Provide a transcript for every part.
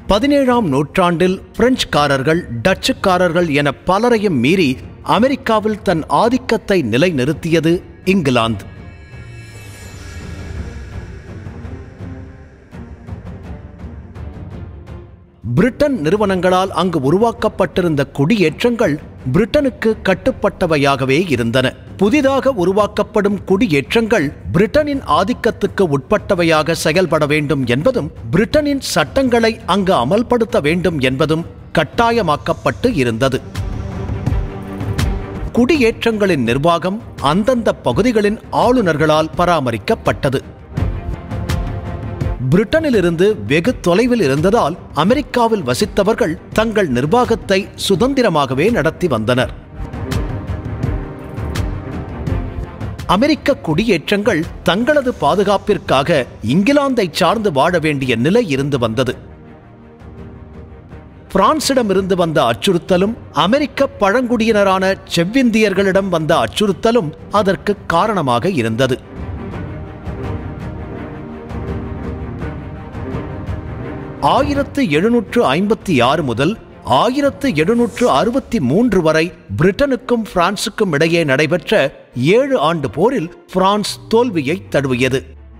பதினேழாம் நூற்றாண்டில் பிரெஞ்சுக்காரர்கள் டச்சுக்காரர்கள் என பலரையும் மீறி அமெரிக்காவில் தன் ஆதிக்கத்தை நிலைநிறுத்தியது இங்கிலாந்து பிரிட்டன் நிறுவனங்களால் அங்கு உருவாக்கப்பட்டிருந்த குடியேற்றங்கள் பிரிட்டனுக்கு கட்டுப்பட்டவையாகவே இருந்தன புதிதாக உருவாக்கப்படும் குடியேற்றங்கள் பிரிட்டனின் ஆதிக்கத்துக்கு உட்பட்டவையாக செயல்பட வேண்டும் என்பதும் பிரிட்டனின் சட்டங்களை அங்கு அமல்படுத்த வேண்டும் என்பதும் கட்டாயமாக்கப்பட்டு இருந்தது குடியேற்றங்களின் நிர்வாகம் அந்தந்த பகுதிகளின் ஆளுநர்களால் பராமரிக்கப்பட்டது பிரிட்டனிலிருந்து வெகு தொலைவில் இருந்ததால் அமெரிக்காவில் வசித்தவர்கள் தங்கள் நிர்வாகத்தை சுதந்திரமாகவே நடத்தி வந்தனர் அமெரிக்க குடியேற்றங்கள் தங்களது பாதுகாப்பிற்காக இங்கிலாந்தை சார்ந்து வாழ வேண்டிய நிலை இருந்து வந்தது பிரான்சிடமிருந்து வந்த அச்சுறுத்தலும் அமெரிக்க பழங்குடியினரான செவ்விந்தியர்களிடம் வந்த அச்சுறுத்தலும் அதற்கு காரணமாக இருந்தது ஆயிரத்து எழுநூற்று ஐம்பத்தி ஆறு முதல் ஆயிரத்து எழுநூற்று அறுபத்தி மூன்று வரை பிரிட்டனுக்கும் பிரான்சுக்கும் இடையே நடைபெற்ற ஏழு ஆண்டு போரில் பிரான்ஸ் தோல்வியை தழுவியது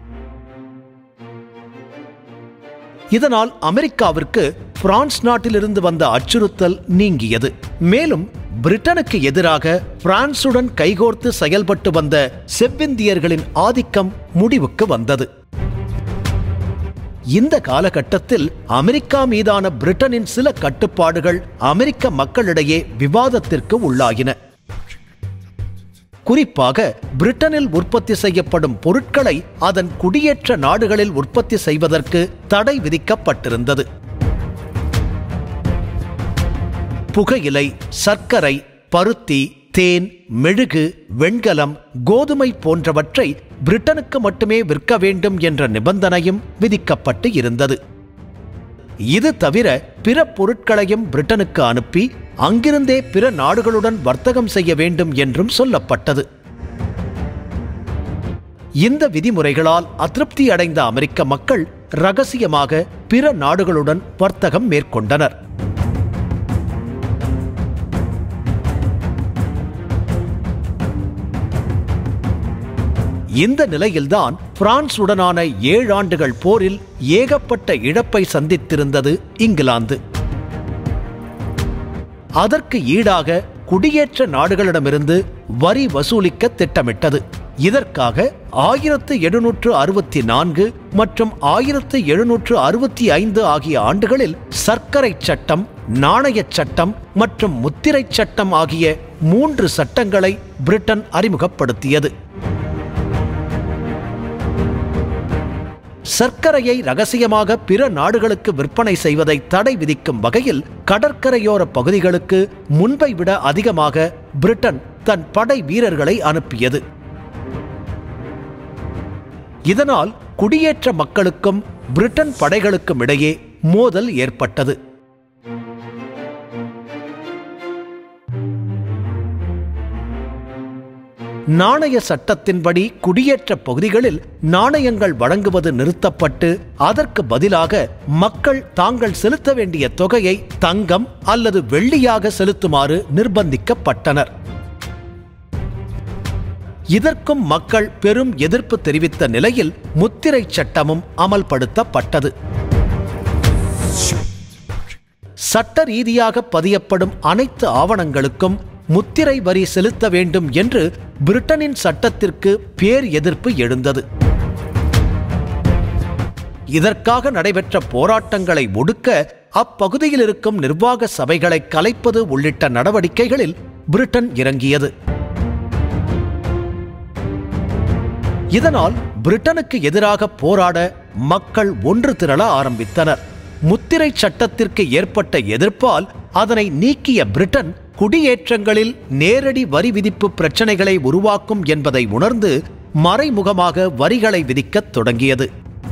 இதனால் அமெரிக்காவிற்கு பிரான்ஸ் நாட்டிலிருந்து வந்த அச்சுறுத்தல் நீங்கியது மேலும் பிரிட்டனுக்கு எதிராக பிரான்சுடன் கைகோர்த்து செயல்பட்டு வந்த செவ்விந்தியர்களின் ஆதிக்கம் முடிவுக்கு வந்தது இந்த காலகட்டத்தில் அமெரிக்கா மீதான பிரிட்டனின் சில கட்டுப்பாடுகள் அமெரிக்க மக்களிடையே விவாதத்திற்கு உள்ளாகின குறிப்பாக பிரிட்டனில் உற்பத்தி செய்யப்படும் பொருட்களை அதன் குடியேற்ற நாடுகளில் உற்பத்தி செய்வதற்கு தடை விதிக்கப்பட்டிருந்தது புகையிலை சர்க்கரை பருத்தி தேன் மெழுகு வெண்கலம் கோதுமை போன்றவற்றை பிரிட்டனுக்கு மட்டுமே விற்க வேண்டும் என்ற நிபந்தனையும் விதிக்கப்பட்டு இருந்தது இது தவிர பிற பொருட்களையும் பிரிட்டனுக்கு அனுப்பி அங்கிருந்தே பிற நாடுகளுடன் வர்த்தகம் செய்ய வேண்டும் என்றும் சொல்லப்பட்டது இந்த விதிமுறைகளால் அதிருப்தி அடைந்த அமெரிக்க மக்கள் ரகசியமாக பிற நாடுகளுடன் வர்த்தகம் மேற்கொண்டனர் இந்த நிலையில்தான் பிரான்ஸ் உடனான ஏழு ஆண்டுகள் போரில் ஏகப்பட்ட இழப்பை சந்தித்திருந்தது இங்கிலாந்து அதற்கு ஈடாக குடியேற்ற நாடுகளிடமிருந்து வரி வசூலிக்க திட்டமிட்டது இதற்காக ஆயிரத்து எழுநூற்று அறுபத்தி நான்கு மற்றும் ஆயிரத்து எழுநூற்று அறுபத்தி ஐந்து ஆகிய ஆண்டுகளில் சர்க்கரை சட்டம் நாணயச் சட்டம் மற்றும் முத்திரைச் சட்டம் ஆகிய மூன்று சட்டங்களை பிரிட்டன் அறிமுகப்படுத்தியது சர்க்கரையை ரகசியமாக பிற நாடுகளுக்கு விற்பனை செய்வதை தடை விதிக்கும் வகையில் கடற்கரையோர பகுதிகளுக்கு முன்பை விட அதிகமாக பிரிட்டன் தன் படை வீரர்களை அனுப்பியது இதனால் குடியேற்ற மக்களுக்கும் பிரிட்டன் படைகளுக்கும் இடையே மோதல் ஏற்பட்டது நாணய சட்டத்தின்படி குடியேற்ற பகுதிகளில் நாணயங்கள் வழங்குவது நிறுத்தப்பட்டு அதற்கு பதிலாக மக்கள் தாங்கள் செலுத்த வேண்டிய தொகையை தங்கம் அல்லது வெள்ளியாக செலுத்துமாறு நிர்பந்திக்கப்பட்டனர் இதற்கும் மக்கள் பெரும் எதிர்ப்பு தெரிவித்த நிலையில் முத்திரை சட்டமும் அமல்படுத்தப்பட்டது சட்ட ரீதியாக பதியப்படும் அனைத்து ஆவணங்களுக்கும் முத்திரை வரி செலுத்த வேண்டும் என்று பிரிட்டனின் சட்டத்திற்கு பேர் எதிர்ப்பு எழுந்தது இதற்காக நடைபெற்ற போராட்டங்களை ஒடுக்க அப்பகுதியில் இருக்கும் நிர்வாக சபைகளை கலைப்பது உள்ளிட்ட நடவடிக்கைகளில் பிரிட்டன் இறங்கியது இதனால் பிரிட்டனுக்கு எதிராக போராட மக்கள் ஒன்று திரள ஆரம்பித்தனர் முத்திரை சட்டத்திற்கு ஏற்பட்ட எதிர்ப்பால் அதனை நீக்கிய பிரிட்டன் குடியேற்றங்களில் நேரடி வரி விதிப்பு பிரச்சனைகளை உருவாக்கும் என்பதை உணர்ந்து மறைமுகமாக வரிகளை விதிக்கத் தொடங்கியது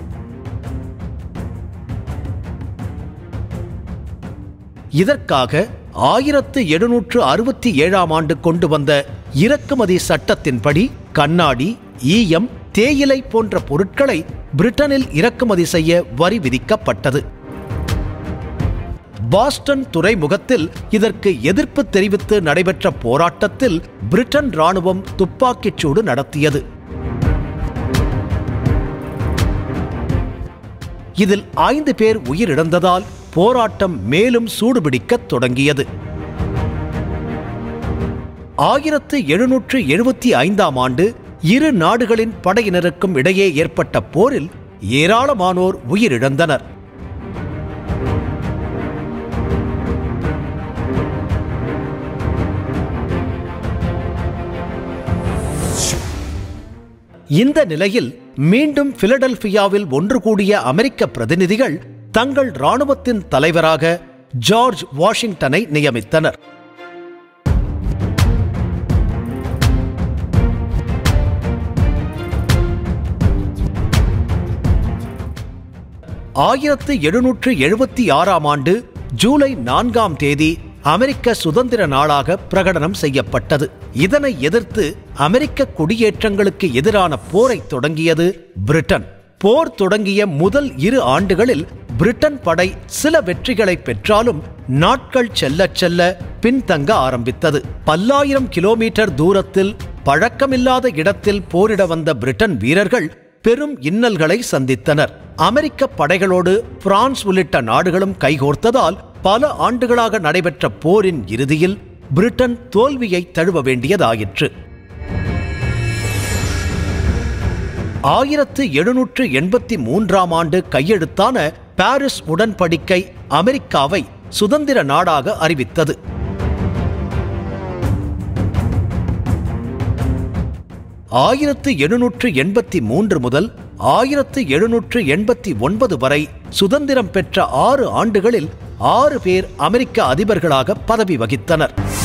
இதற்காக ஆயிரத்து எழுநூற்று அறுபத்தி ஏழாம் ஆண்டு கொண்டு வந்த இறக்குமதி சட்டத்தின்படி கண்ணாடி ஈயம் தேயிலை போன்ற பொருட்களை பிரிட்டனில் இறக்குமதி செய்ய வரி விதிக்கப்பட்டது பாஸ்டன் துறைமுகத்தில் இதற்கு எதிர்ப்பு தெரிவித்து நடைபெற்ற போராட்டத்தில் பிரிட்டன் ராணுவம் துப்பாக்கிச் சூடு நடத்தியது இதில் ஐந்து பேர் உயிரிழந்ததால் போராட்டம் மேலும் சூடுபிடிக்கத் தொடங்கியது ஆயிரத்து எழுநூற்று எழுபத்தி ஐந்தாம் ஆண்டு இரு நாடுகளின் படையினருக்கும் இடையே ஏற்பட்ட போரில் ஏராளமானோர் உயிரிழந்தனர் இந்த நிலையில் மீண்டும் பிலடெல்பியாவில் ஒன்று கூடிய அமெரிக்க பிரதிநிதிகள் தங்கள் ராணுவத்தின் தலைவராக ஜார்ஜ் வாஷிங்டனை நியமித்தனர் ஆயிரத்து எழுநூற்று எழுபத்தி ஆறாம் ஆண்டு ஜூலை நான்காம் தேதி அமெரிக்க சுதந்திர நாளாக பிரகடனம் செய்யப்பட்டது இதனை எதிர்த்து அமெரிக்க குடியேற்றங்களுக்கு எதிரான போரை தொடங்கியது பிரிட்டன் போர் தொடங்கிய முதல் இரு ஆண்டுகளில் பிரிட்டன் படை சில வெற்றிகளை பெற்றாலும் நாட்கள் செல்லச் செல்ல பின்தங்க ஆரம்பித்தது பல்லாயிரம் கிலோமீட்டர் தூரத்தில் பழக்கமில்லாத இடத்தில் போரிட வந்த பிரிட்டன் வீரர்கள் பெரும் இன்னல்களை சந்தித்தனர் அமெரிக்க படைகளோடு பிரான்ஸ் உள்ளிட்ட நாடுகளும் கைகோர்த்ததால் பல ஆண்டுகளாக நடைபெற்ற போரின் இறுதியில் பிரிட்டன் தோல்வியை தழுவ வேண்டியதாயிற்று ஆயிரத்து எழுநூற்று எண்பத்தி மூன்றாம் ஆண்டு கையெழுத்தான பாரிஸ் உடன்படிக்கை அமெரிக்காவை சுதந்திர நாடாக அறிவித்தது ஆயிரத்து எழுநூற்று எண்பத்தி மூன்று முதல் ஆயிரத்து எழுநூற்று எண்பத்தி ஒன்பது வரை சுதந்திரம் பெற்ற ஆறு ஆண்டுகளில் ஆறு பேர் அமெரிக்க அதிபர்களாக பதவி வகித்தனர்